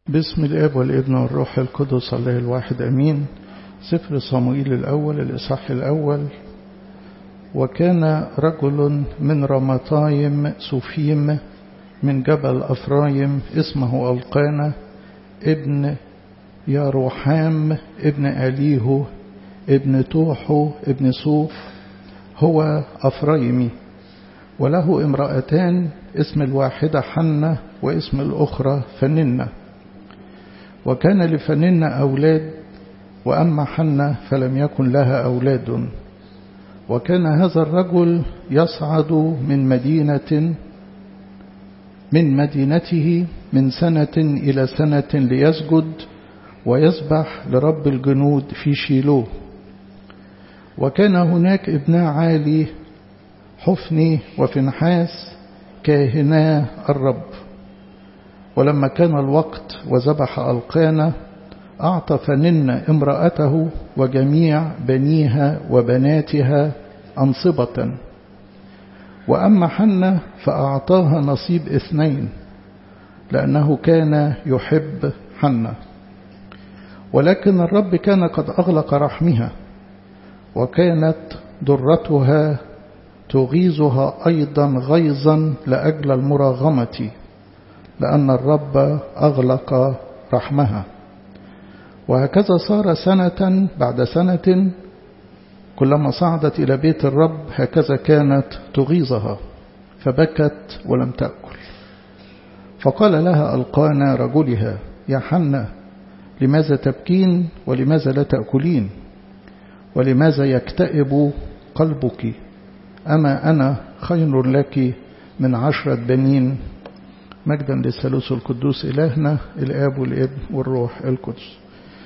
باسم الاب والابن والروح القدس الله الواحد امين سفر صموئيل الاول الاصحاح الاول وكان رجل من رمطايم سفيم من جبل افرايم اسمه القانا ابن يروحام ابن اليهو ابن توحو ابن صوف هو افرايمي وله امرأتان اسم الواحدة حنة واسم الأخرى فننة وكان لفننة أولاد وأما حنة فلم يكن لها أولاد وكان هذا الرجل يصعد من مدينة من مدينته من سنة إلى سنة ليسجد ويسبح لرب الجنود في شيلوه وكان هناك ابنا عالي حفني وفنحاس كاهنا الرب ولما كان الوقت وذبح القانا أعطى فنن امرأته وجميع بنيها وبناتها أنصبة وأما حنة فأعطاها نصيب اثنين لأنه كان يحب حنة ولكن الرب كان قد أغلق رحمها وكانت ضرتها تغيظها أيضا غيظا لأجل المراغمة لأن الرب أغلق رحمها وهكذا صار سنة بعد سنة كلما صعدت إلى بيت الرب هكذا كانت تغيظها فبكت ولم تأكل فقال لها القانا رجلها يا حنة لماذا تبكين ولماذا لا تأكلين ولماذا يكتئب قلبك أما أنا خير لك من عشرة بنين مجدا للثالوث القدوس إلهنا الآب والابن والروح القدس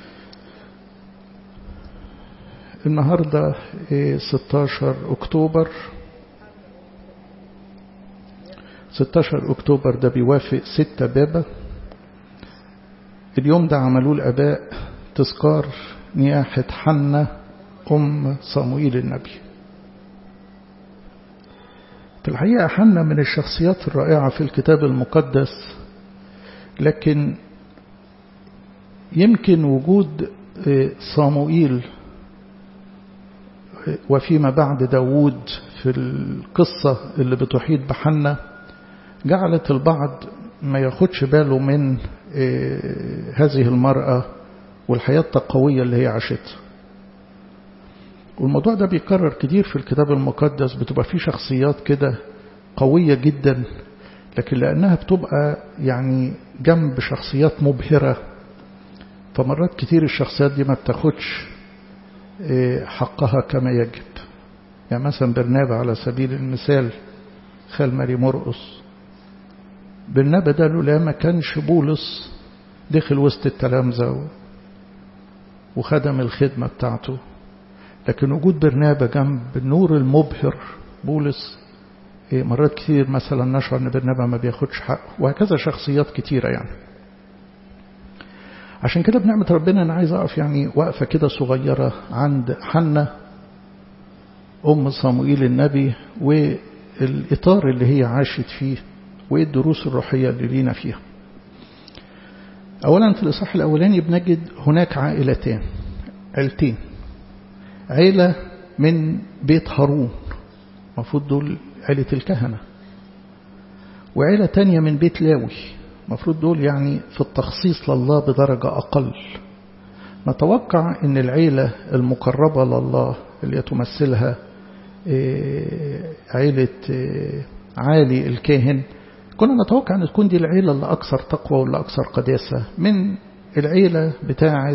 النهاردة 16 أكتوبر 16 أكتوبر ده بيوافق 6 بابا اليوم ده عملوه الآباء تذكار نياحة حنة أم صموئيل النبي في الحقيقة حنة من الشخصيات الرائعة في الكتاب المقدس لكن يمكن وجود صموئيل وفيما بعد داود في القصة اللي بتحيط بحنة جعلت البعض ما ياخدش باله من هذه المرأة والحياة التقوية اللي هي عاشتها والموضوع ده بيكرر كتير في الكتاب المقدس بتبقى فيه شخصيات كده قوية جدا لكن لأنها بتبقى يعني جنب شخصيات مبهرة فمرات كتير الشخصيات دي ما بتاخدش حقها كما يجب يعني مثلا برنابا على سبيل المثال خال ماري مرقص برنابا ده لولا ما كانش بولس دخل وسط التلامذة وخدم الخدمة بتاعته لكن وجود برنابا جنب النور المبهر بولس مرات كتير مثلا نشعر ان برنابا ما بياخدش حقه وهكذا شخصيات كتيرة يعني عشان كده بنعمة ربنا أنا عايز أقف يعني وقفة كده صغيرة عند حنة أم صموئيل النبي والإطار اللي هي عاشت فيه وإيه الدروس الروحية اللي لينا فيها أولا في الإصحاح الأولاني بنجد هناك عائلتان عيلتين عيلة من بيت هارون المفروض دول عيلة الكهنة وعيلة تانية من بيت لاوي المفروض دول يعني في التخصيص لله بدرجة أقل نتوقع أن العيلة المقربة لله اللي تمثلها عيلة عالي الكاهن كنا نتوقع أن تكون دي العيلة اللي أكثر تقوى واللي أكثر قداسة من العيلة بتاعة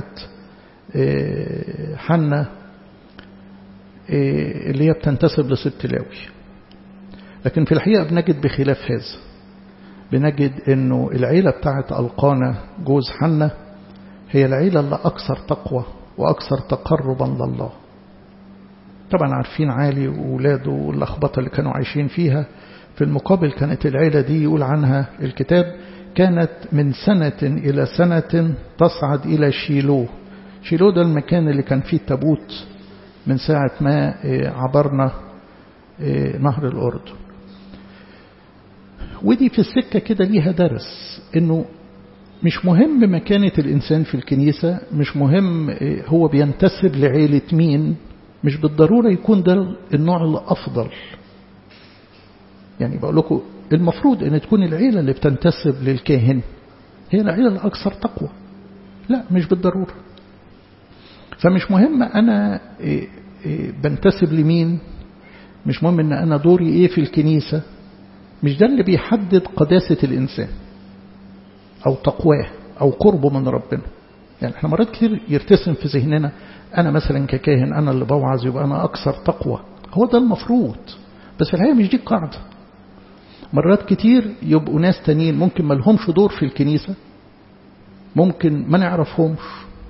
حنة اللي هي بتنتسب لست لاوي لكن في الحقيقة بنجد بخلاف هذا بنجد انه العيلة بتاعت القانا جوز حنة هي العيلة اللي اكثر تقوى واكثر تقربا لله طبعا عارفين عالي وولاده واللخبطة اللي كانوا عايشين فيها في المقابل كانت العيلة دي يقول عنها الكتاب كانت من سنة إلى سنة تصعد إلى شيلو شيلو ده المكان اللي كان فيه التابوت من ساعة ما عبرنا نهر الأردن ودي في السكة كده ليها درس انه مش مهم مكانة الإنسان في الكنيسة مش مهم هو بينتسب لعيلة مين مش بالضرورة يكون ده النوع الأفضل يعني بقول لكم المفروض أن تكون العيلة اللي بتنتسب للكاهن هي العيلة الأكثر تقوى لا مش بالضرورة فمش مهم أنا بنتسب لمين مش مهم أن أنا دوري إيه في الكنيسة مش ده اللي بيحدد قداسة الإنسان أو تقواه أو قربه من ربنا يعني احنا مرات كتير يرتسم في ذهننا أنا مثلا ككاهن أنا اللي بوعظ يبقى أنا أكثر تقوى هو ده المفروض بس في الحقيقة مش دي القاعدة مرات كتير يبقوا ناس تانيين ممكن ما لهمش دور في الكنيسة ممكن ما نعرفهمش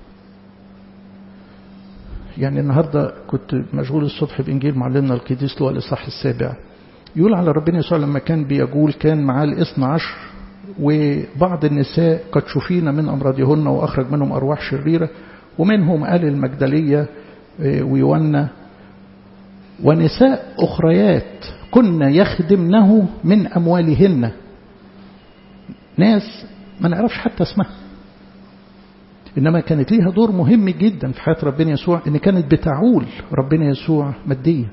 يعني النهاردة كنت مشغول الصبح بإنجيل معلمنا القديس لوقا الإصحاح السابع يقول على ربنا يسوع لما كان بيقول كان معاه الاثنى عشر وبعض النساء قد شفينا من أمراضهن وأخرج منهم أرواح شريرة ومنهم قال المجدلية ويونا ونساء أخريات كن يخدمنه من أموالهن ناس ما نعرفش حتى اسمها إنما كانت ليها دور مهم جدا في حياة ربنا يسوع إن كانت بتعول ربنا يسوع ماديا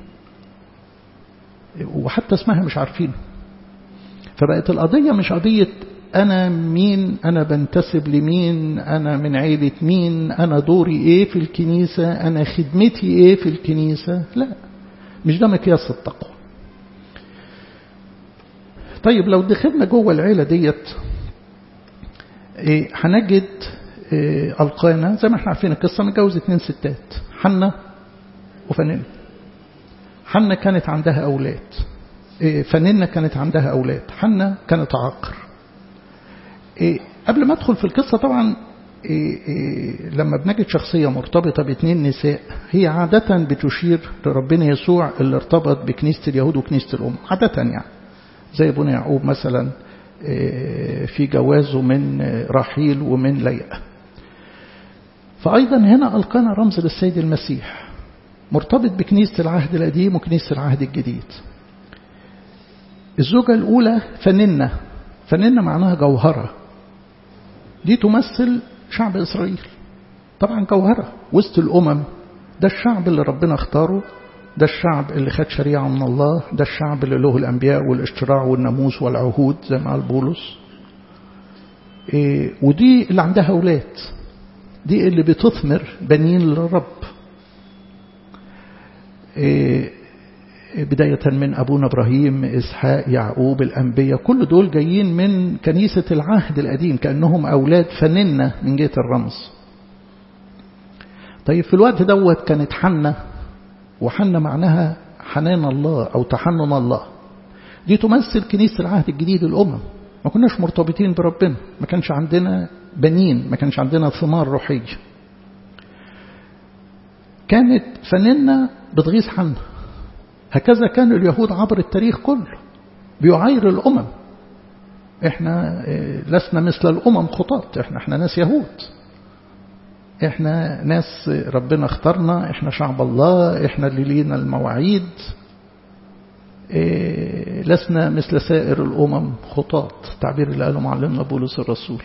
وحتى اسمها مش عارفين فبقت القضية مش قضية أنا مين أنا بنتسب لمين أنا من عيلة مين أنا دوري إيه في الكنيسة أنا خدمتي إيه في الكنيسة لا مش ده مقياس التقوى طيب لو دخلنا جوه العيلة ديت هنجد إيه القانا زي ما احنا عارفين القصة متجوز اتنين ستات حنة وفنان حنة كانت عندها أولاد إيه فنانة كانت عندها أولاد حنة كانت عاقر إيه قبل ما أدخل في القصة طبعا لما بنجد شخصية مرتبطة باثنين نساء هي عادة بتشير لربنا يسوع اللي ارتبط بكنيسة اليهود وكنيسة الأم عادة يعني زي ابونا يعقوب مثلا في جوازه من رحيل ومن ليئة فأيضا هنا ألقانا رمز للسيد المسيح مرتبط بكنيسة العهد القديم وكنيسة العهد الجديد الزوجة الأولى فننة فننة معناها جوهرة دي تمثل شعب إسرائيل طبعا جوهرة وسط الأمم ده الشعب اللي ربنا اختاره ده الشعب اللي خد شريعة من الله ده الشعب اللي له الأنبياء والاشتراع والناموس والعهود زي ما قال بولس إيه ودي اللي عندها أولاد دي اللي بتثمر بنين للرب إيه بداية من أبونا إبراهيم إسحاق يعقوب الأنبياء كل دول جايين من كنيسة العهد القديم كأنهم أولاد فننة من جهة الرمز طيب في الوقت دوت كانت حنة وحنة معناها حنان الله أو تحنن الله دي تمثل كنيسة العهد الجديد الأمم ما كناش مرتبطين بربنا ما كانش عندنا بنين ما كانش عندنا ثمار روحية كانت فننة بتغيظ حنة هكذا كان اليهود عبر التاريخ كله بيعاير الأمم احنا لسنا مثل الأمم خطاط احنا احنا ناس يهود احنا ناس ربنا اختارنا احنا شعب الله احنا اللي لينا المواعيد إيه لسنا مثل سائر الأمم خطاط تعبير اللي قاله معلمنا بولس الرسول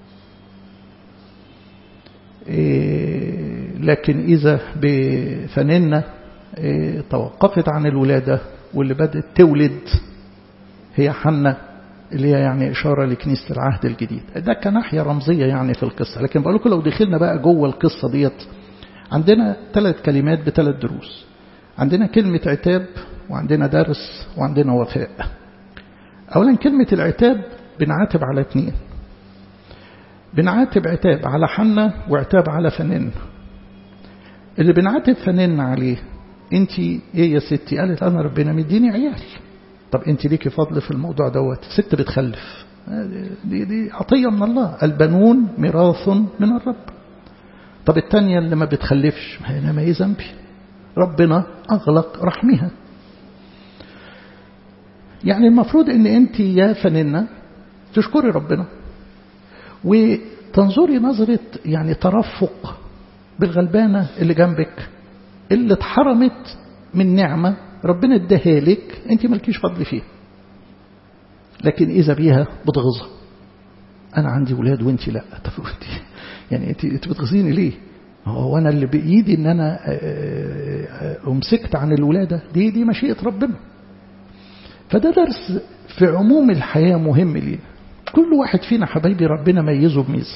إيه لكن إذا بفننا إيه توقفت عن الولادة واللي بدأت تولد هي حنة اللي هي يعني إشارة لكنيسة العهد الجديد ده كناحية رمزية يعني في القصة لكن بقول لكم لو دخلنا بقى جوه القصة ديت عندنا ثلاث كلمات بثلاث دروس عندنا كلمة عتاب وعندنا درس وعندنا وفاء أولا كلمة العتاب بنعاتب على اثنين بنعاتب عتاب على حنة وعتاب على فنان اللي بنعاتب فنان عليه انت ايه يا ستي قالت انا ربنا مديني عيال طب انت ليكي فضل في الموضوع دوت ست بتخلف دي, دي عطية من الله البنون ميراث من الرب طب التانية اللي ما بتخلفش ما ما ايه ذنبي ربنا اغلق رحمها يعني المفروض ان انت يا فنانة تشكري ربنا وتنظري نظرة يعني ترفق بالغلبانة اللي جنبك اللي اتحرمت من نعمة ربنا اداها لك انت مالكيش فضل فيها لكن اذا بيها بتغيظها أنا عندي ولاد وأنت لا طب وأنت يعني أنت أنت بتغزيني ليه؟ هو أنا اللي بإيدي إن أنا أمسكت عن الولادة دي دي مشيئة ربنا فده درس في عموم الحياة مهم لينا كل واحد فينا حبايبي ربنا ميزه بميزة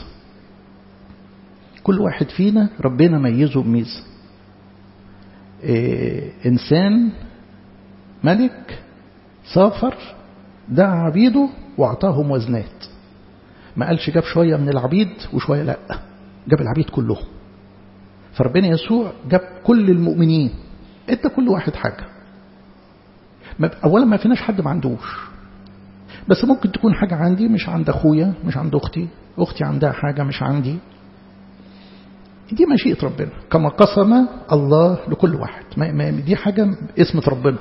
كل واحد فينا ربنا ميزه بميزة إيه إنسان ملك سافر دعا عبيده واعطاهم وزنات ما قالش جاب شوية من العبيد وشوية لا جاب العبيد كلهم فربنا يسوع جاب كل المؤمنين ادى كل واحد حاجة اولا ما فيناش حد ما عندوش بس ممكن تكون حاجة عندي مش عند اخويا مش عند اختي اختي عندها حاجة مش عندي دي مشيئة ربنا كما قسم الله لكل واحد ما دي حاجة اسمة ربنا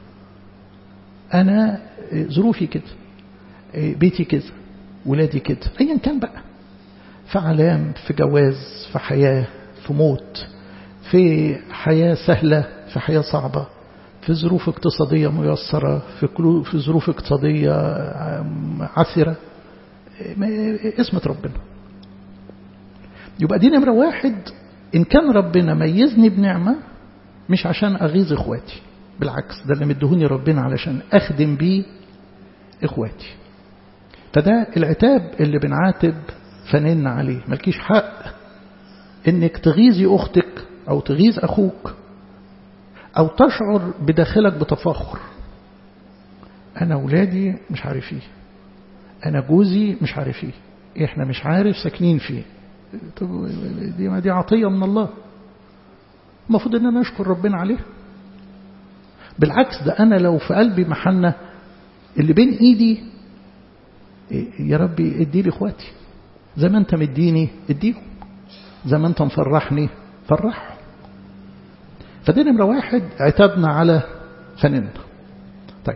أنا ظروفي كده بيتي كده ولادي كده أيا كان بقى في علام في جواز في حياة في موت في حياة سهلة في حياة صعبة في ظروف اقتصادية ميسرة في في ظروف اقتصادية عثرة اسمة ربنا يبقى دي نمرة واحد إن كان ربنا ميزني بنعمة مش عشان أغيظ إخواتي بالعكس ده اللي مدهوني ربنا علشان أخدم بيه إخواتي فده العتاب اللي بنعاتب فنن عليه ملكيش حق إنك تغيظي أختك أو تغيظ أخوك أو تشعر بداخلك بتفاخر أنا أولادي مش عارف إيه أنا جوزي مش عارف إيه إحنا مش عارف ساكنين فيه طب دي ما دي عطية من الله المفروض ان انا اشكر ربنا عليها بالعكس ده انا لو في قلبي محنة اللي بين ايدي يا ربي ادي لي اخواتي زي ما انت مديني اديهم زي ما انت مفرحني فرحهم فدي نمرة واحد عتبنا على فنن طيب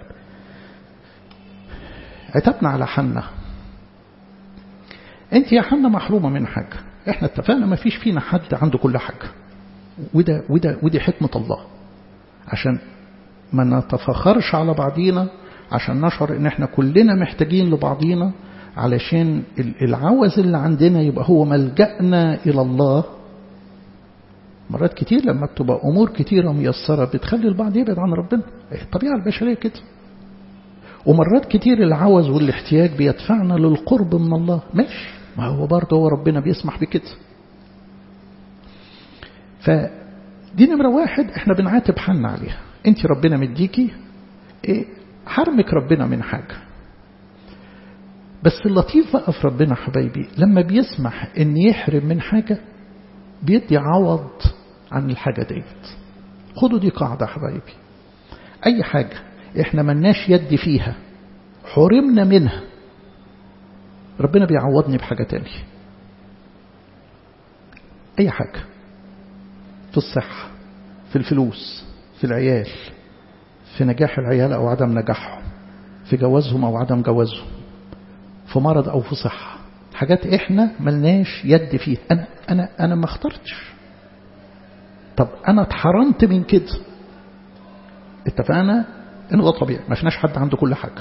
عتبنا على حنة انت يا حنة محرومة من حاجة احنا اتفقنا ما فيش فينا حد عنده كل حاجة وده وده ودي حكمة الله عشان ما نتفخرش على بعضينا عشان نشعر ان احنا كلنا محتاجين لبعضينا علشان العوز اللي عندنا يبقى هو ملجأنا إلى الله مرات كتير لما بتبقى أمور كتيرة ميسرة بتخلي البعض يبعد عن ربنا الطبيعة البشرية كده ومرات كتير العوز والاحتياج بيدفعنا للقرب من الله ماشي ما هو برضه هو ربنا بيسمح بكده فدي نمرة واحد احنا بنعاتب حالنا عليها انت ربنا مديكي ايه حرمك ربنا من حاجة بس اللطيف بقى في ربنا حبايبي لما بيسمح ان يحرم من حاجة بيدي عوض عن الحاجة ديت خدوا دي قاعدة حبايبي اي حاجة احنا ملناش يد فيها حرمنا منها ربنا بيعوضني بحاجة تانية اي حاجة في الصحة في الفلوس في العيال في نجاح العيال أو عدم نجاحهم في جوازهم أو عدم جوازهم في مرض أو في صحة حاجات إحنا ملناش يد فيها أنا, أنا, أنا ما اخترتش طب أنا اتحرمت من كده اتفقنا إنه ده طبيعي ما فيناش حد عنده كل حاجة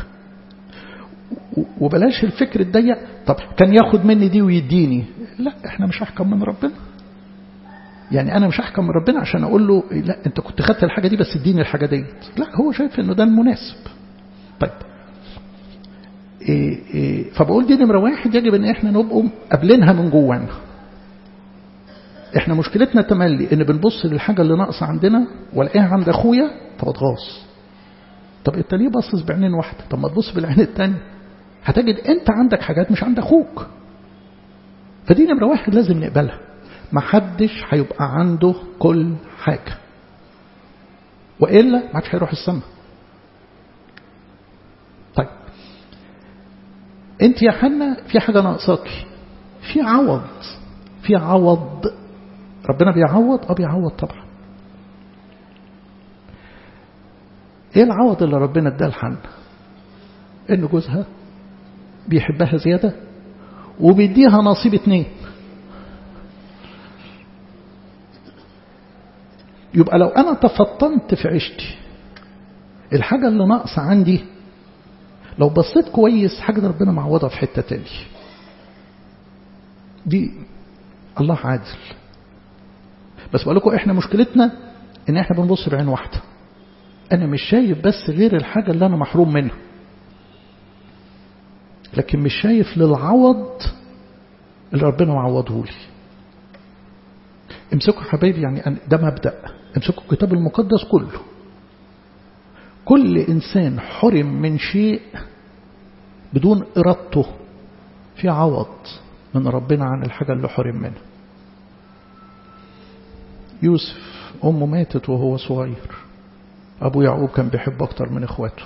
وبلاش الفكر الضيق طب كان ياخد مني دي ويديني لا احنا مش احكم من ربنا يعني انا مش احكم من ربنا عشان اقول له لا انت كنت خدت الحاجه دي بس اديني الحاجه ديت لا هو شايف انه ده المناسب طيب إيه إيه فبقول دي نمره واحد يجب ان احنا نبقوا قابلينها من جوانا احنا مشكلتنا تملي ان بنبص للحاجه اللي ناقصه عندنا والاقيها عند اخويا فبتغاظ طب انت ليه باصص بعينين واحده طب ما تبص بالعين الثانيه هتجد انت عندك حاجات مش عند اخوك فدي نمره واحد لازم نقبلها ما حدش هيبقى عنده كل حاجة وإلا ما حدش هيروح السماء طيب انت يا حنا في حاجة ناقصاكي في عوض في عوض ربنا بيعوض اه بيعوض طبعا ايه العوض اللي ربنا اداه لحنا ان جوزها بيحبها زيادة وبيديها نصيب اتنين يبقى لو أنا تفطنت في عيشتي الحاجة اللي ناقصة عندي لو بصيت كويس حاجة ربنا معوضها في حتة تاني دي الله عادل بس بقول لكم احنا مشكلتنا ان احنا بنبص بعين واحده انا مش شايف بس غير الحاجه اللي انا محروم منها لكن مش شايف للعوض اللي ربنا معوضه لي امسكوا حبايبي يعني ده مبدأ امسكوا الكتاب المقدس كله كل إنسان حرم من شيء بدون إرادته في عوض من ربنا عن الحاجة اللي حرم منها يوسف أمه ماتت وهو صغير أبو يعقوب كان بيحب أكتر من إخواته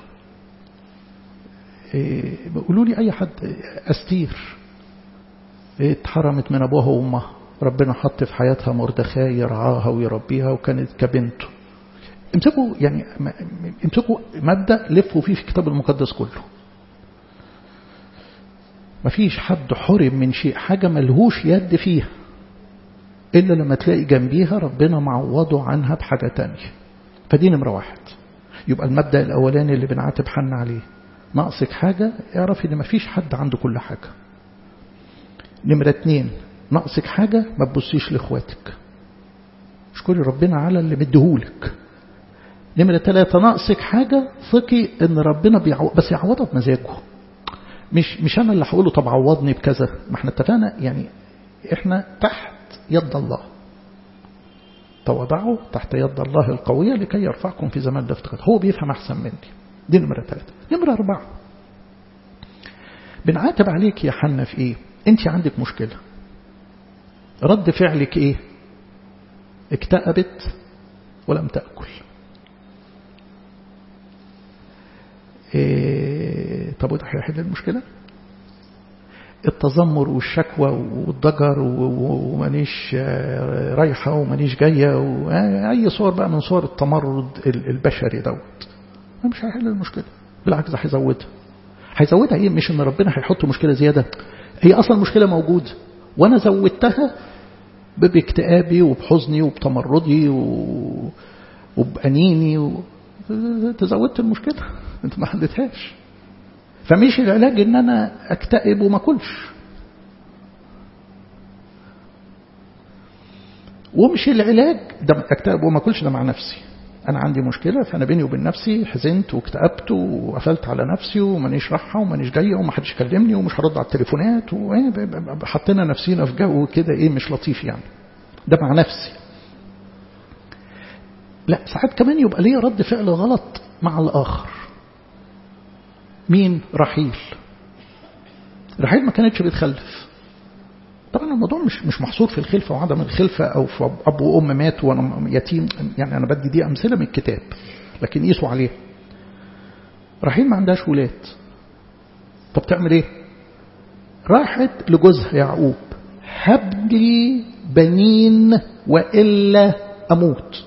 إيه بيقولوا لي أي حد أستير إيه اتحرمت من أبوها وأمها ربنا حط في حياتها مردخاي يرعاها ويربيها وكانت كبنته امسكوا يعني امسكوا مبدأ لفوا فيه في الكتاب المقدس كله مفيش حد حرم من شيء حاجة ملهوش يد فيها إلا لما تلاقي جنبيها ربنا معوضه عنها بحاجة تانية فدي نمرة واحد يبقى المبدأ الأولاني اللي بنعاتب حنا عليه ناقصك حاجة اعرف إن مفيش حد عنده كل حاجة نمرة اتنين ناقصك حاجة ما تبصيش لإخواتك اشكري ربنا على اللي مديهولك نمرة ثلاثة ناقصك حاجة ثقي ان ربنا بيعوض بس يعوضها بمزاجه مش مش انا اللي هقول له طب عوضني بكذا ما احنا اتفقنا يعني احنا تحت يد الله تواضعوا تحت يد الله القوية لكي يرفعكم في زمان الافتقاد هو بيفهم أحسن مني دي نمرة ثلاثة نمرة أربعة بنعاتب عليك يا حنا في إيه أنت عندك مشكلة رد فعلك إيه اكتئبت ولم تأكل إيه طب وده هيحل المشكلة التذمر والشكوى والضجر ومانيش رايحة ومانيش جاية وأي صور بقى من صور التمرد البشري دوت مش هيحل المشكلة بالعكس ده هيزودها هيزودها ايه مش ان ربنا هيحط مشكلة زيادة هي اصلا مشكلة موجودة وانا زودتها باكتئابي وبحزني وبتمردي وبأنيني و... تزودت المشكلة انت ما حلتهاش فمش العلاج ان انا اكتئب وما اكلش ومش العلاج ده اكتئب وما اكلش ده مع نفسي انا عندي مشكله فانا بيني وبين نفسي حزنت واكتئبت وقفلت على نفسي ومانيش رايحه ومانيش جايه ومحدش كلمني ومش هرد على التليفونات وحطينا نفسينا في جو كده ايه مش لطيف يعني ده مع نفسي لا ساعات كمان يبقى ليه رد فعل غلط مع الاخر مين رحيل رحيل ما كانتش بتخلف طبعا الموضوع مش مش محصور في الخلفه وعدم الخلفه او في اب وام مات وانا يتيم يعني انا بدي دي امثله من الكتاب لكن قيسوا عليها رحيل ما عندهاش ولاد طب تعمل ايه راحت لجوزها يعقوب هب لي بنين والا اموت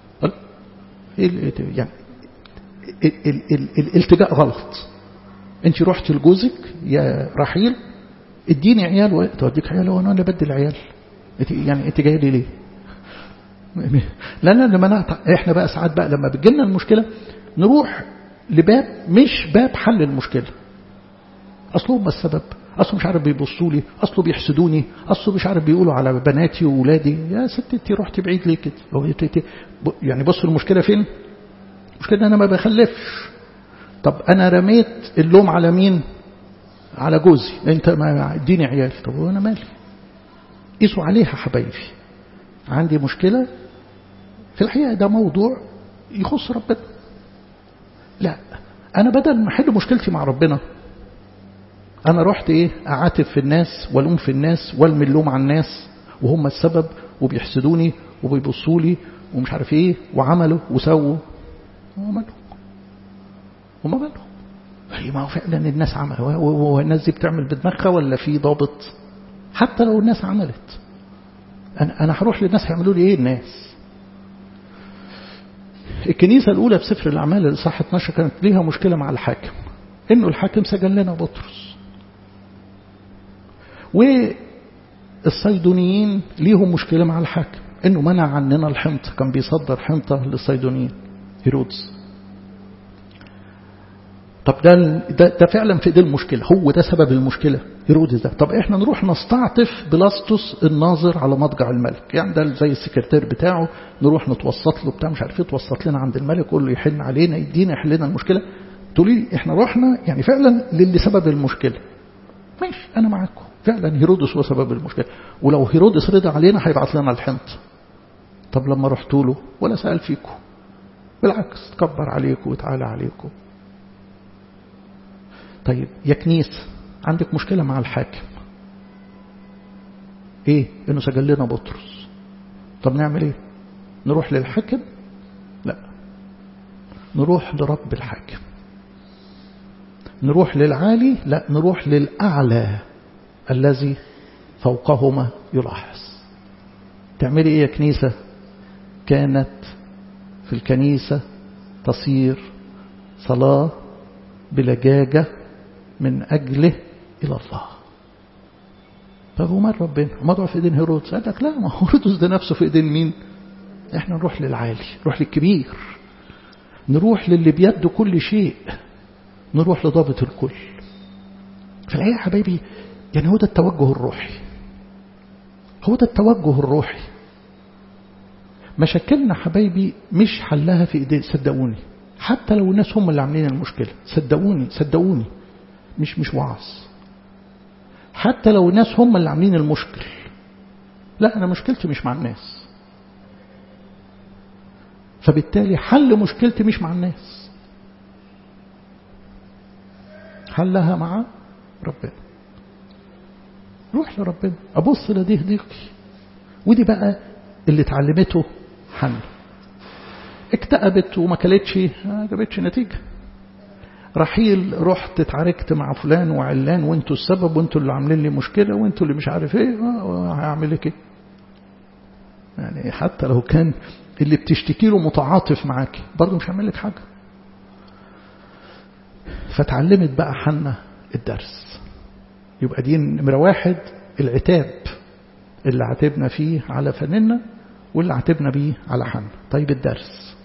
يعني الالتجاء غلط انت رحت لجوزك يا رحيل اديني عيال وتوديك عيال وانا انا بدي العيال يعني انت جاي لي ليه لان لما نقطع احنا بقى ساعات بقى لما بتجي لنا المشكله نروح لباب مش باب حل المشكله اصله هم السبب اصله مش عارف بيبصوا لي اصله بيحسدوني اصله مش عارف بيقولوا على بناتي واولادي يا ست انت رحت بعيد ليه كده يعني بص المشكله فين المشكله انا ما بخلفش طب انا رميت اللوم على مين على جوزي انت ما اديني عيال طب وانا مالي قيسوا عليها حبايبي عندي مشكلة في الحقيقة ده موضوع يخص ربنا لا أنا بدل ما أحل مشكلتي مع ربنا أنا رحت إيه أعاتب في الناس والوم في الناس والمي اللوم على الناس وهم السبب وبيحسدوني وبيبصوا لي ومش عارف إيه وعملوا وسووا ومالهم وما بالهم هي ما هو فعلا الناس عمل والناس دي بتعمل بدماغها ولا في ضابط حتى لو الناس عملت انا انا هروح للناس هيعملوا لي ايه الناس الكنيسه الاولى في سفر الاعمال الاصحاح 12 كانت ليها مشكله مع الحاكم انه الحاكم سجن لنا بطرس والصيدونيين ليهم مشكله مع الحاكم انه منع عننا الحنطه كان بيصدر حنطه للصيدونيين هيرودس طب ده, ده, ده فعلا في دي المشكلة هو ده سبب المشكلة هيرودس ده طب احنا نروح نستعطف بلاستوس الناظر على مضجع الملك يعني ده زي السكرتير بتاعه نروح نتوسط له بتاع مش عارف ايه توسط لنا عند الملك يقول له يحن علينا يدينا يحل لنا المشكلة تقولي احنا رحنا يعني فعلا للي سبب المشكلة ماشي انا معاكم فعلا هيرودس هو سبب المشكلة ولو هيرودس رضى علينا هيبعت لنا الحنط طب لما رحت له ولا سأل فيكم بالعكس تكبر عليكم وتعالى عليكم طيب يا كنيس عندك مشكلة مع الحاكم ايه انه سجل لنا بطرس طب نعمل ايه نروح للحاكم لا نروح لرب الحاكم نروح للعالي لا نروح للأعلى الذي فوقهما يلاحظ تعملي ايه يا كنيسة كانت في الكنيسة تصير صلاة بلجاجة من أجله إلى الله فهو مال ربنا مضع في إيدين هيرودس قال لك لا ما هيرودس ده نفسه في إيدين مين احنا نروح للعالي نروح للكبير نروح للي بيده كل شيء نروح لضابط الكل فالحقيقة يا حبايبي يعني هو ده التوجه الروحي هو ده التوجه الروحي مشاكلنا حبايبي مش حلها في ايدين صدقوني حتى لو الناس هم اللي عاملين المشكلة صدقوني صدقوني مش مش وعظ حتى لو الناس هم اللي عاملين المشكل لا أنا مشكلتي مش مع الناس فبالتالي حل مشكلتي مش مع الناس حلها مع ربنا روح لربنا أبص لديه ضيقي ودي بقى اللي اتعلمته حنا اكتئبت وما كلتش ما جابتش نتيجة رحيل رحت اتعاركت مع فلان وعلان وانتوا السبب وانتوا اللي عاملين لي مشكلة وانتوا اللي مش عارف ايه هيعمل لك ايه يعني حتى لو كان اللي بتشتكي له متعاطف معاكي برضه مش هيعمل لك حاجة فتعلمت بقى حنا الدرس يبقى دي نمرة واحد العتاب اللي عاتبنا فيه على فننا واللي عاتبنا بيه على حنا طيب الدرس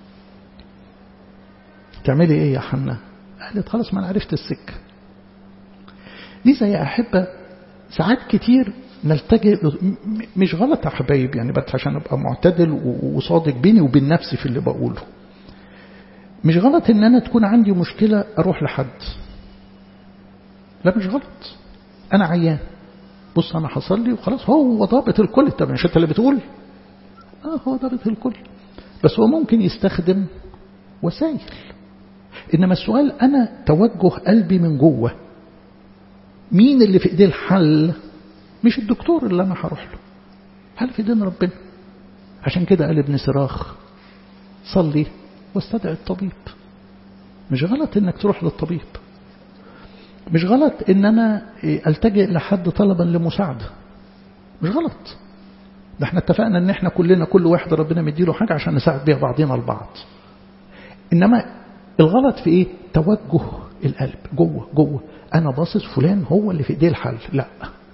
تعملي ايه يا حنا قالت خلاص ما انا عرفت السكة لذا يا أحبة ساعات كتير نلتجئ مش غلط يا حبايب يعني بس عشان ابقى معتدل وصادق بيني وبين نفسي في اللي بقوله مش غلط ان انا تكون عندي مشكلة اروح لحد لا مش غلط انا عيان بص انا حصل لي وخلاص هو ضابط الكل طب مش انت اللي بتقول اه هو ضابط الكل بس هو ممكن يستخدم وسائل انما السؤال انا توجه قلبي من جوه مين اللي في ايديه الحل مش الدكتور اللي انا هروح له هل في ايدين ربنا عشان كده قال ابن سراخ صلي واستدعي الطبيب مش غلط انك تروح للطبيب مش غلط ان انا التجئ لحد طلبا لمساعدة مش غلط ده احنا اتفقنا ان احنا كلنا كل واحد ربنا مديله حاجة عشان نساعد بيها بعضنا البعض انما الغلط في ايه توجه القلب جوه جوه انا باصص فلان هو اللي في ايديه الحل لا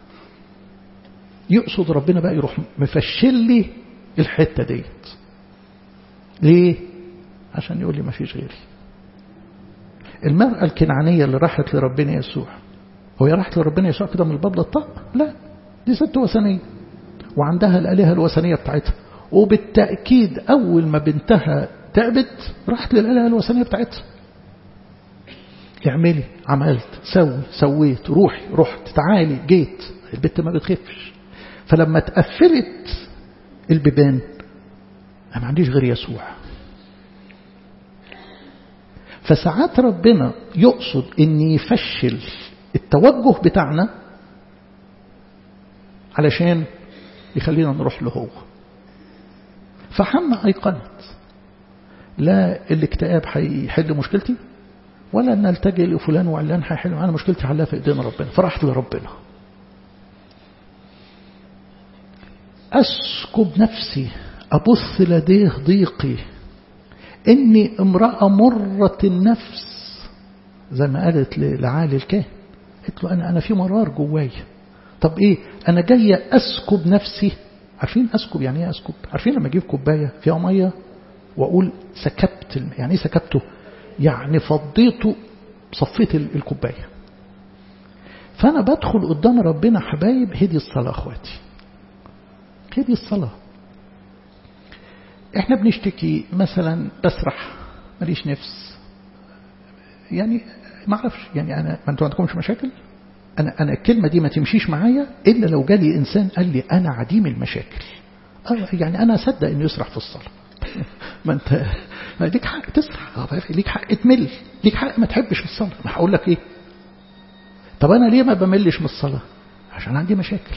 يقصد ربنا بقى يروح مفشل لي الحتة ديت ليه عشان يقول لي ما فيش غيري المرأة الكنعانية اللي راحت لربنا يسوع هو هي راحت لربنا يسوع كده من الباب للطاق لا دي ست وثنية وعندها الآلهة الوثنية بتاعتها وبالتأكيد أول ما بنتها تعبت راحت للآلهة الوثنية بتاعتها اعملي عملت سوي سويت روحي رحت تعالي جيت البت ما بتخفش فلما اتقفلت البيبان أنا ما عنديش غير يسوع فساعات ربنا يقصد ان يفشل التوجه بتاعنا علشان يخلينا نروح له هو فحنا ايقنت لا الاكتئاب هيحل مشكلتي ولا ان التجئ لفلان وعلان هيحل معانا مشكلتي حلها في ايدينا ربنا فرحت لربنا اسكب نفسي ابث لديه ضيقي إني امرأة مرة النفس زي ما قالت لعالي الكاهن قلت له أنا, أنا في مرار جوايا طب إيه أنا جاية أسكب نفسي عارفين أسكب يعني إيه أسكب عارفين لما أجيب كوباية فيها مية وأقول سكبت يعني إيه سكبته يعني فضيته صفيت الكوباية فأنا بدخل قدام ربنا حبايب هدي الصلاة أخواتي هدي الصلاة احنا بنشتكي مثلا بسرح ماليش نفس يعني ما اعرفش يعني انا ما انتوا عندكمش مشاكل انا انا الكلمه دي ما تمشيش معايا الا لو جالي انسان قال لي انا عديم المشاكل اه يعني انا اصدق انه يسرح في الصلاه ما انت ما ليك حق تسرح ليك حق تمل ليك حق ما تحبش الصلاه ما هقول لك ايه طب انا ليه ما بملش من الصلاه عشان عندي مشاكل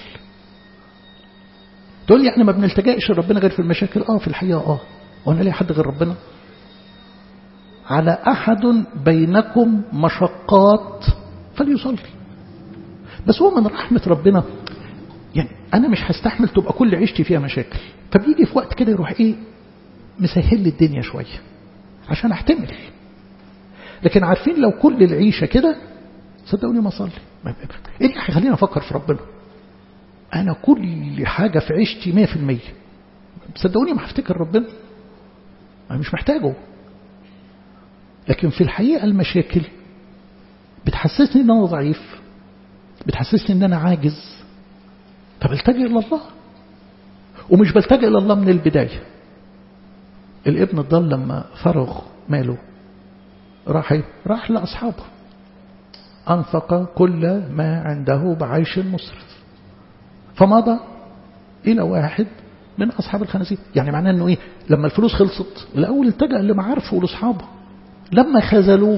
تقول لي احنا ما بنلتجئش لربنا غير في المشاكل اه في الحقيقه اه وانا ليه حد غير ربنا على احد بينكم مشقات فليصلي بس هو من رحمه ربنا يعني انا مش هستحمل تبقى كل عيشتي فيها مشاكل فبيجي في وقت كده يروح ايه مسهل لي الدنيا شويه عشان احتمل لكن عارفين لو كل العيشه كده صدقوني ما اصلي ايه اللي هيخليني افكر في ربنا أنا كل حاجة في عيشتي مية في المية صدقوني ما هفتكر ربنا أنا مش محتاجه لكن في الحقيقة المشاكل بتحسسني ان انا ضعيف بتحسسني ان انا عاجز طب التجئ الى الله ومش بلتجئ الى الله من البداية الابن الضال لما فرغ ماله راح ايه راح لأصحابه أنفق كل ما عنده بعيش مسرف فمضى إلى واحد من أصحاب الخنازير يعني معناه أنه إيه لما الفلوس خلصت الأول التجأ لمعارفه ولأصحابه لما خذلوه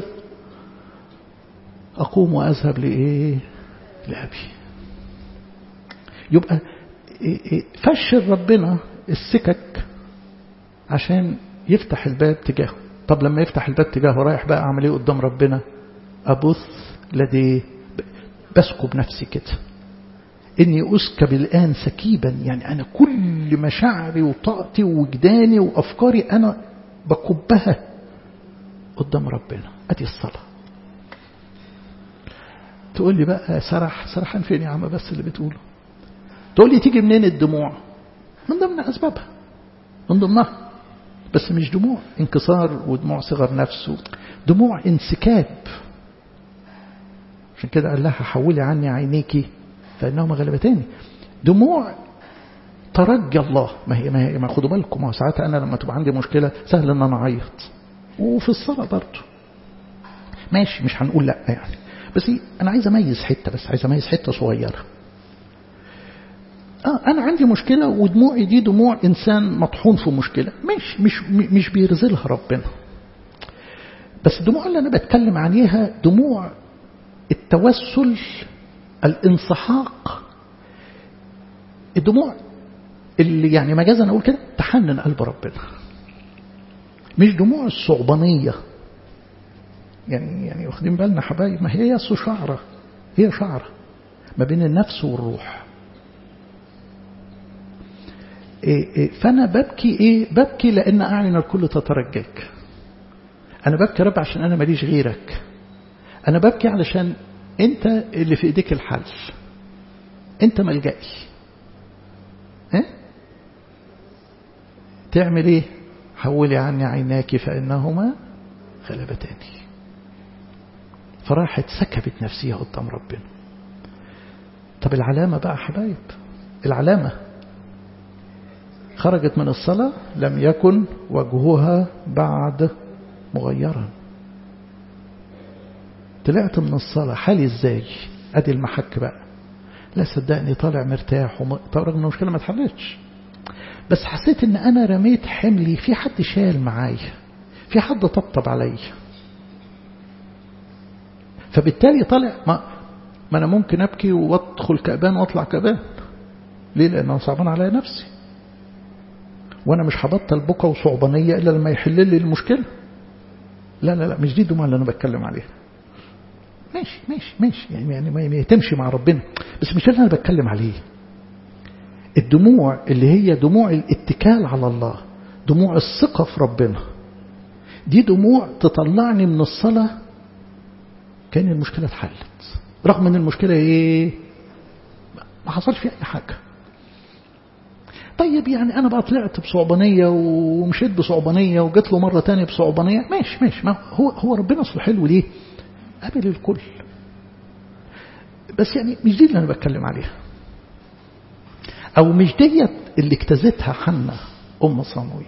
أقوم وأذهب لإيه لأبي يبقى فشل ربنا السكك عشان يفتح الباب تجاهه طب لما يفتح الباب تجاهه رايح بقى أعمل إيه قدام ربنا أبث لديه بسكب نفسي كده إني أسكب الآن سكيبا يعني أنا كل مشاعري وطاقتي ووجداني وأفكاري أنا بكبها قدام ربنا أدي الصلاة تقول لي بقى سرح سرحان فين يا عم بس اللي بتقوله تقول لي تيجي منين الدموع من ضمن أسبابها من ضمنها بس مش دموع انكسار ودموع صغر نفس دموع انسكاب عشان كده قال لها حولي عني عينيكي فإنهما غلبتاني دموع ترجى الله ما هي ما هي ما خدوا بالكم ما ساعتها أنا لما تبقى عندي مشكلة سهل إن أنا أعيط وفي الصلاة برضه ماشي مش هنقول لا يعني بس أنا عايز أميز حتة بس عايز أميز حتة صغيرة آه أنا عندي مشكلة ودموعي دي دموع إنسان مطحون في مشكلة مش مش مش بيرزلها ربنا بس الدموع اللي أنا بتكلم عليها دموع التوسل الانسحاق الدموع اللي يعني مجازا أقول كده تحنن قلب ربنا مش دموع الصعبانية يعني يعني واخدين بالنا حبايب ما هي شعرة هي شعرة ما بين النفس والروح إيه إيه فأنا ببكي إيه ببكي لأن أعين الكل تترجاك أنا ببكي رب عشان أنا ماليش غيرك أنا ببكي علشان أنت اللي في إيديك الحل أنت ملجئي إيه؟ تعمل إيه حولي عني عيناك فإنهما غلبتاني فراحت سكبت نفسها قدام ربنا طب العلامة بقى حبايب العلامة خرجت من الصلاة لم يكن وجهها بعد مغيرا طلعت من الصلاة حالي ازاي ادي المحك بقى لا صدقني طالع مرتاح وم... رغم ان المشكلة ما اتحلتش بس حسيت ان انا رميت حملي في حد شال معايا في حد طبطب عليا فبالتالي طالع ما, ما انا ممكن ابكي وادخل كأبان واطلع كأبان ليه لان انا صعبان على نفسي وانا مش هبطل بكى وصعبانيه الا لما يحل لي المشكله لا لا لا مش دي الدموع اللي انا بتكلم عليها ماشي ماشي ماشي يعني يعني ما تمشي مع ربنا بس مش اللي انا بتكلم عليه الدموع اللي هي دموع الاتكال على الله دموع الثقه في ربنا دي دموع تطلعني من الصلاه كان المشكله اتحلت رغم ان المشكله ايه ما حصلش فيها اي حاجه طيب يعني أنا بقى طلعت بصعبانية ومشيت بصعبانية وجت له مرة تانية بصعبانية ماشي ماشي ما هو هو ربنا أصله حلو ليه؟ قابل الكل بس يعني مش دي اللي أنا بتكلم عليها أو مش ديت اللي اجتازتها حنة أم صمويل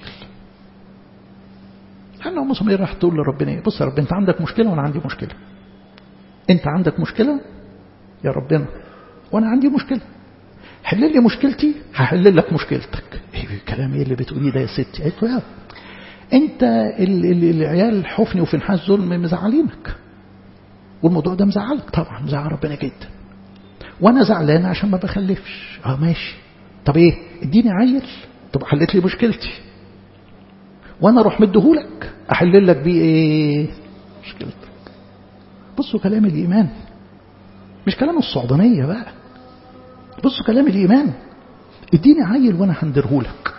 حنة أم صمويل راح تقول لربنا إيه بص يا رب أنت عندك مشكلة وأنا عندي مشكلة أنت عندك مشكلة يا ربنا وأنا عندي مشكلة حل لي مشكلتي هحل لك مشكلتك ايه الكلام ايه اللي بتقوليه ده يا ستي قالت له يا انت ال ال العيال حفني وفنحاس دول مزعلينك والموضوع ده مزعلك طبعا مزعل ربنا جدا وانا زعلان عشان ما بخلفش اه ماشي طب ايه اديني عيل طب حلت لي مشكلتي وانا اروح مديهولك احل لك بيه ايه مشكلتك بصوا كلام الايمان مش كلام الصعبانيه بقى بصوا كلام الإيمان اديني عيل وأنا هندرهولك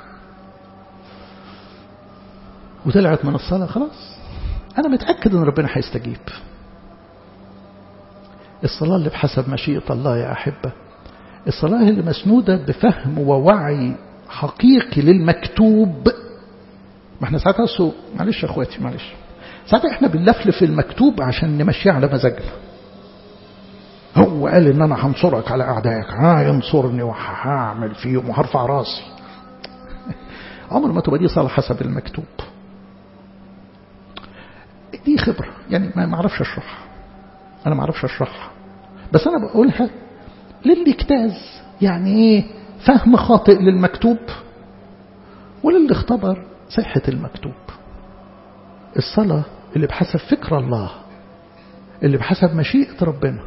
وطلعت من الصلاة خلاص أنا متأكد أن ربنا هيستجيب الصلاة اللي بحسب مشيئة الله يا أحبة الصلاة اللي مسنودة بفهم ووعي حقيقي للمكتوب ما احنا ساعات أصو معلش يا اخواتي معلش ساعات احنا بنلفلف المكتوب عشان نمشيه على مزاجنا هو قال ان انا هنصرك على اعدائك ها ينصرني وهعمل فيهم وهرفع راسي عمر ما تبقى دي صلاة حسب المكتوب دي خبرة يعني ما اعرفش اشرحها انا ما اعرفش اشرحها بس انا بقولها للي اجتاز يعني ايه فهم خاطئ للمكتوب وللي اختبر صحة المكتوب الصلاة اللي بحسب فكر الله اللي بحسب مشيئة ربنا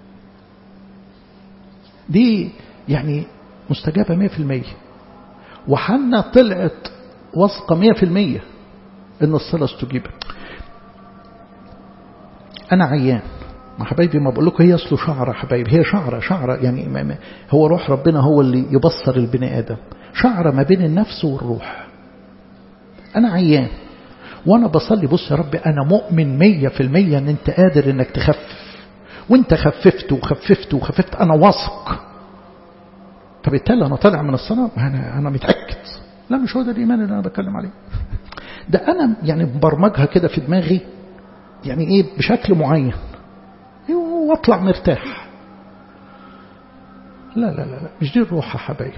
دي يعني مستجابة مية في المية وحنا طلعت واثقة مية في المية ان الصلاة استجيبت انا عيان ما حبايبي ما بقول لكم هي اصله شعرة حبايبي هي شعرة شعرة يعني ما ما هو روح ربنا هو اللي يبصر البني ادم شعرة ما بين النفس والروح انا عيان وانا بصلي بص يا رب انا مؤمن مية في المية ان انت قادر انك تخفف وانت خففت وخففت وخففت انا واثق فبالتالي انا طالع من الصلاه انا انا متاكد لا مش هو ده الايمان اللي انا بتكلم عليه ده انا يعني مبرمجها كده في دماغي يعني ايه بشكل معين واطلع مرتاح لا لا لا, لا مش دي الروح يا حبايب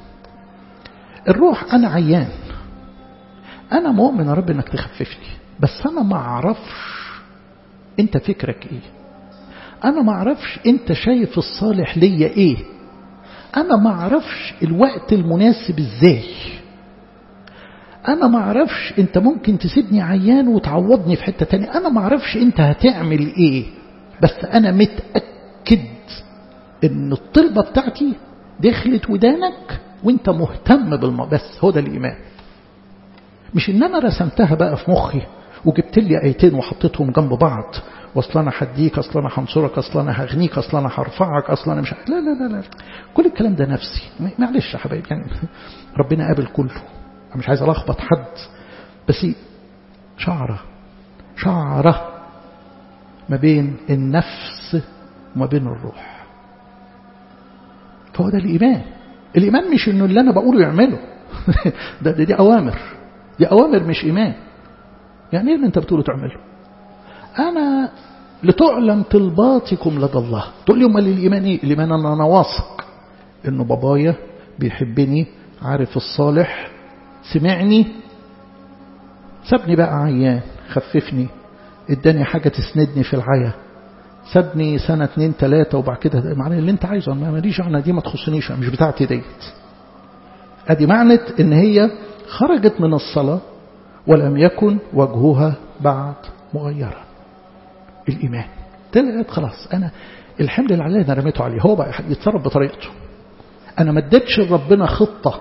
الروح انا عيان انا مؤمن يا رب انك تخففني بس انا ما اعرفش انت فكرك ايه أنا ما أعرفش أنت شايف الصالح ليا إيه أنا ما أعرفش الوقت المناسب إزاي أنا ما أعرفش أنت ممكن تسيبني عيان وتعوضني في حتة تانية أنا ما أعرفش أنت هتعمل إيه بس أنا متأكد أن الطلبة بتاعتي دخلت ودانك وانت مهتم بالم بس هو ده الإيمان مش ان انا رسمتها بقى في مخي وجبت لي ايتين وحطيتهم جنب بعض واصل انا هديك اصل انا هنصرك اصل انا هغنيك اصل انا هرفعك اصل انا مش لا لا لا لا كل الكلام ده نفسي معلش يا حبايبي يعني ربنا قابل كله انا مش عايز الخبط حد بس شعره شعره ما بين النفس وما بين الروح فهو ده الايمان الايمان مش انه اللي انا بقوله يعمله ده, ده دي اوامر دي اوامر مش ايمان يعني ايه اللي انت بتقوله تعمله انا لتعلم طلباتكم لدى الله تقول لي امال الايمان ايه الايمان ان انا واثق انه بابايا بيحبني عارف الصالح سمعني سابني بقى عيان خففني اداني حاجة تسندني في العيا سابني سنة اتنين تلاتة وبعد كده معنى اللي انت عايزه ما ماليش انا دي ما تخصنيش مش بتاعتي ديت ادي معنى ان هي خرجت من الصلاة ولم يكن وجهها بعد مغيرا الإيمان طلعت خلاص أنا الحمل اللي عليه أنا رميته عليه هو بقى يتصرف بطريقته أنا ما اديتش لربنا خطة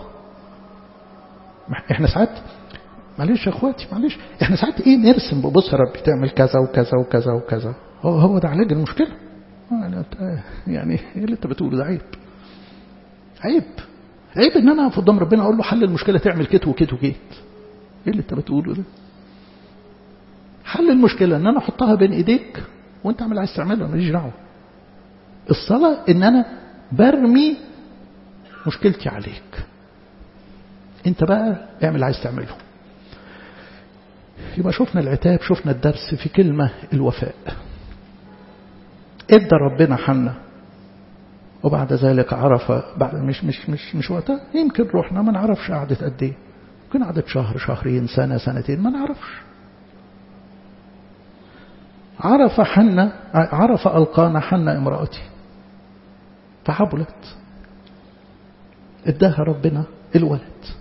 احنا ساعات معلش يا اخواتي معلش احنا ساعات ايه نرسم بص يا رب تعمل كذا وكذا وكذا وكذا هو هو ده علاج المشكله يعني ايه اللي انت بتقوله ده عيب عيب عيب ان انا اقف قدام ربنا اقول له حل المشكله تعمل كت وكت وكت ايه اللي انت بتقوله ده حل المشكله ان انا احطها بين ايديك وانت اعمل عايز تعملها ماليش دعوه الصلاه ان انا برمي مشكلتي عليك انت بقى اعمل عايز تعمله يبقى شفنا العتاب شفنا الدرس في كلمة الوفاء ادى ربنا حنا وبعد ذلك عرف بعد مش مش مش مش وقتها يمكن روحنا ما نعرفش قعدت قد ايه يمكن قعدت شهر شهرين سنة سنتين ما نعرفش عرف حنا عرف ألقانا حنا امرأتي فحبلت اداها ربنا الولد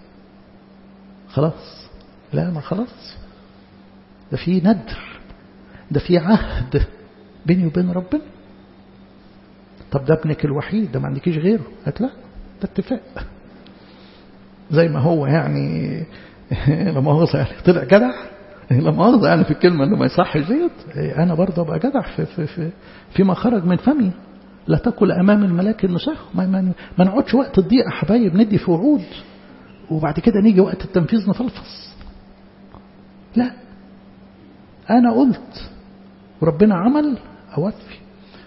خلاص لا ما خلاص ده في ندر ده في عهد بيني وبين ربنا طب ده ابنك الوحيد ده ما عندكيش غيره قالت لا ده اتفاق زي ما هو يعني لا مؤاخذة يعني طلع جدع لا مؤاخذة يعني في الكلمة اللي ما يصحش ديت أنا برضه أبقى جدع في, في, في فيما خرج من فمي لا تقل أمام الملاك النساء ما, ما, ما نقعدش وقت الضيقة حبايب ندي في وعود وبعد كده نيجي وقت التنفيذ نفلفص لا أنا قلت وربنا عمل أوفي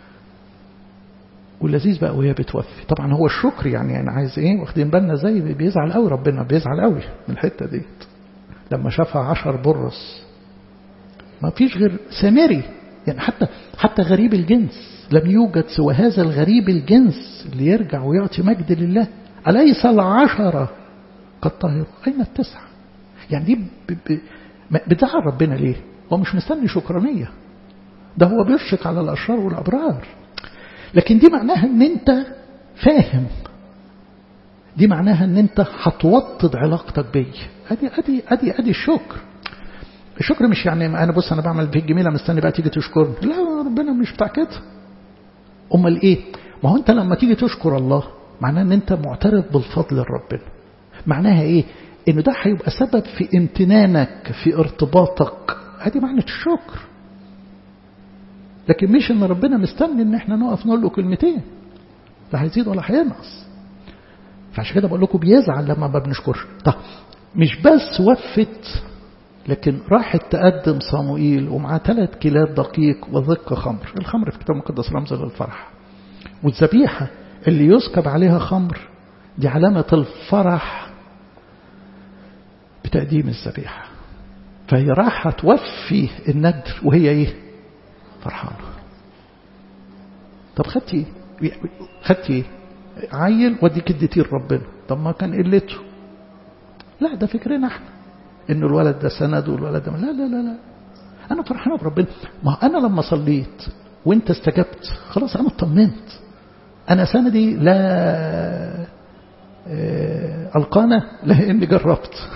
واللذيذ بقى وهي بتوفي طبعا هو الشكر يعني أنا عايز إيه واخدين بالنا زي بيزعل قوي ربنا بيزعل قوي من الحتة ديت لما شافها عشر برص ما فيش غير سامري يعني حتى حتى غريب الجنس لم يوجد سوى هذا الغريب الجنس اللي يرجع ويعطي مجد لله أليس العشرة قد طهروا أين التسعة يعني دي بتزعل ربنا ليه هو مش مستني شكرانية ده هو بيشفق على الأشرار والأبرار لكن دي معناها ان انت فاهم دي معناها ان انت هتوطد علاقتك بي ادي ادي ادي ادي الشكر الشكر مش يعني انا بص انا بعمل فيك جميله مستني بقى تيجي تشكرني لا ربنا مش بتاع كده امال ايه ما هو انت لما تيجي تشكر الله معناه ان انت معترف بالفضل لربنا معناها ايه ان ده هيبقى سبب في امتنانك في ارتباطك ادي معنى الشكر لكن مش ان ربنا مستني ان احنا نقف نقول له كلمتين لا هيزيد ولا هينقص فعشان كده بقول لكم بيزعل لما ما بنشكرش طب مش بس وفت لكن راحت تقدم صموئيل ومعاه ثلاث كيلات دقيق وذق خمر الخمر في الكتاب المقدس رمز للفرح والذبيحة اللي يسكب عليها خمر دي علامة الفرح بتقديم الذبيحة فهي راحة توفي الندر وهي ايه فرحانة طب خدتي ايه خدتي ايه عيل وديك اديتيه لربنا طب ما كان قلته لا ده فكرنا احنا ان الولد ده سند والولد ده لا لا لا لا انا فرحانه بربنا ما انا لما صليت وانت استجبت خلاص انا اطمنت انا سندي لا القانا لاني جربت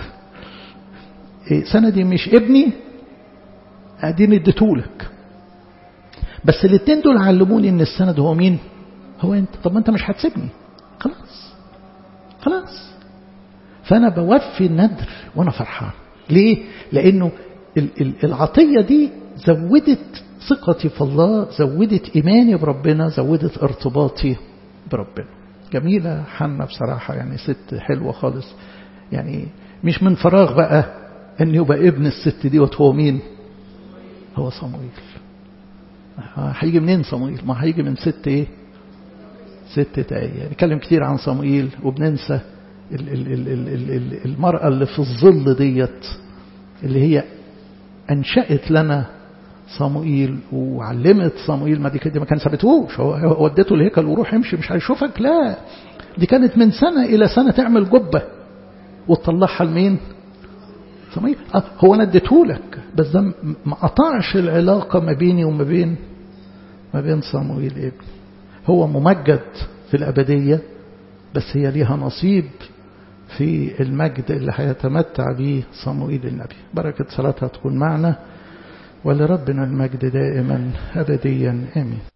سندي مش ابني اديني اديتهولك بس الاثنين دول علموني ان السند هو مين هو انت طب ما انت مش هتسيبني خلاص خلاص فانا بوفي الندر وانا فرحان ليه لانه العطيه دي زودت ثقتي في الله زودت ايماني بربنا زودت ارتباطي بربنا جميله حنا بصراحه يعني ست حلوه خالص يعني مش من فراغ بقى ان يبقى ابن الست دي هو مين هو صمويل هيجي منين صموئيل ما هيجي من ست ايه ست تاية نتكلم كتير عن صموئيل وبننسى ال ال ال ال ال ال المرأة اللي في الظل ديت اللي هي أنشأت لنا صموئيل وعلمت صموئيل ما دي كده ما كان سابتهوش هو ودته الهيكل وروح امشي مش هيشوفك لا دي كانت من سنة إلى سنة تعمل جبة وتطلعها لمين صموئيل آه هو انا اديتهولك بس ده ما قطعش العلاقة ما بيني وما بين ما بين صموئيل ابني هو ممجد في الأبدية بس هي ليها نصيب في المجد اللي هيتمتع به صموئيل النبي بركة صلاتها تكون معنا ولربنا المجد دائما أبديا آمين